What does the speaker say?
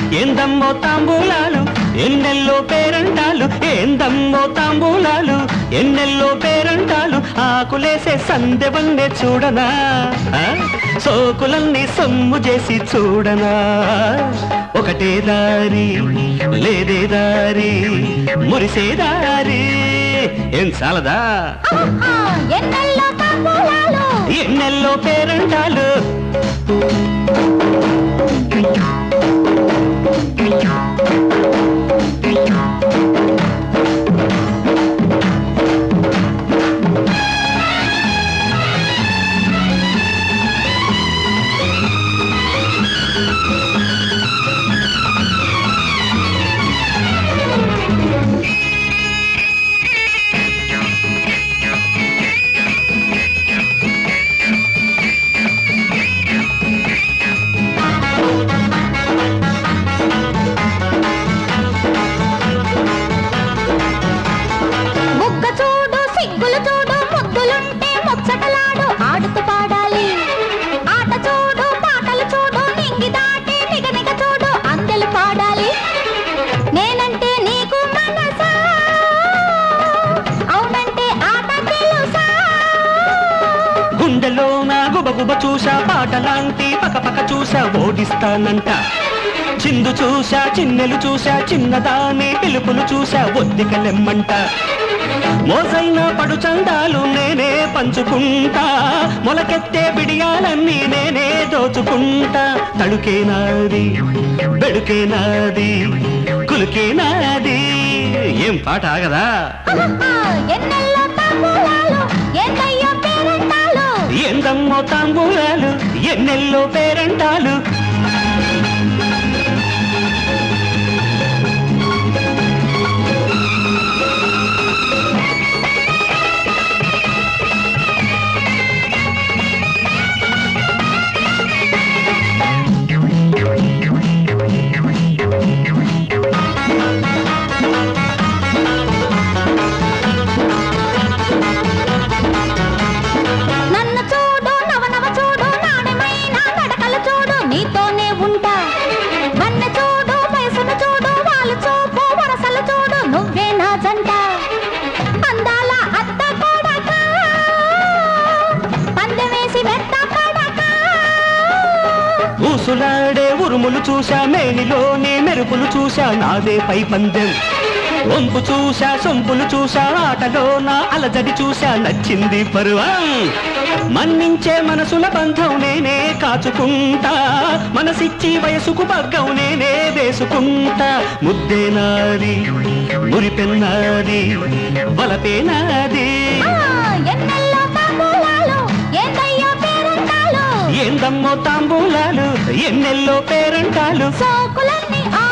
ఏందమ్మో తాంబూలాలు ఎన్నెల్లో పేరంటాలు ఏందమ్మో తాంబూలాలు ఎన్నెల్లో పేరంటాలు ఆకులేసే సందెవన్నే చూడనా ఆ? సోకులన్నీ సొమ్ము చేసి చూడనా ఒకటే దారి లేదే దారి మురిసే దారి ఏం చాలదా ఆహా, ఎన్నెల్లో తాంబూలాలు ఎన్నెల్లో పేరంటాలు బుగ్గ చూడు సిగ్గులు చూడు ముద్దులుంటే ముచ్చటలాడు ఆడుతూ పాడాలి ఆట చూడు పాటలు చూడు నింగి దాటి నిగ నిగ చూడు అందెలు పాడాలి నేనంటే నీకు మనసా అవునంటే ఆట తెలుసా గుండెలో నా గుబగుబ చూసా పాటలాంటి పకపక చూసా ఓడిస్తానంట చిందు చూసా చిన్నెలు చూసా చిన్నదాని పిలుపులు చూసా ఒత్తికలెమ్మంట మోసైన పడు చందాలు నేనే పంచుకుంటా మొలకెత్తే బిడియాలన్నీ నేనే దోచుకుంటా తడుకే నాది బెడుకే నాది కులుకే నాది ఏం పాట ఆగదా ఆహా, ఎన్నెల్లో తాంబూలాలు ఏంటయ్యో పేరంటాలు ఎందమ్మో తాంబూలాలు ఎన్నెల్లో పేరంటాలు నన్ను చూడు నవనవ చూడు నాణ్యమైన నడకలు చూడు నీతోనే ఉంటా వన్న చూడు వయసును చూడు వాళ్ళు చూపు వరసలు చూడు నువ్వే నా జంట అందాల అత్త కొడక పందెమేసి వెత్త కొడక ఊసులాడే ఉరుములు చూసా మేనిలోని మెరుపులు చూసా నాదే పై పందెం వంపు చూసా సొంపులు చూసా ఆటలో నా అలజడి చూసా నచ్చింది పరువం మన్నించే మనసుల బంధం నేనే కాచుకుంటా మనసిచ్చి వయసుకు పగ్గం నేనే వేసుకుంటా ముద్దే నాది మురిపెన్నాది వలపే నాది ఆ, ఎన్నెల్లో తాంబూలాలు ఏంటయ్యో పేరంటాలు ఏందమ్మో తాంబూలాలు ఎన్నెల్లో పేరంటాలు సోకులన్నీ ఆ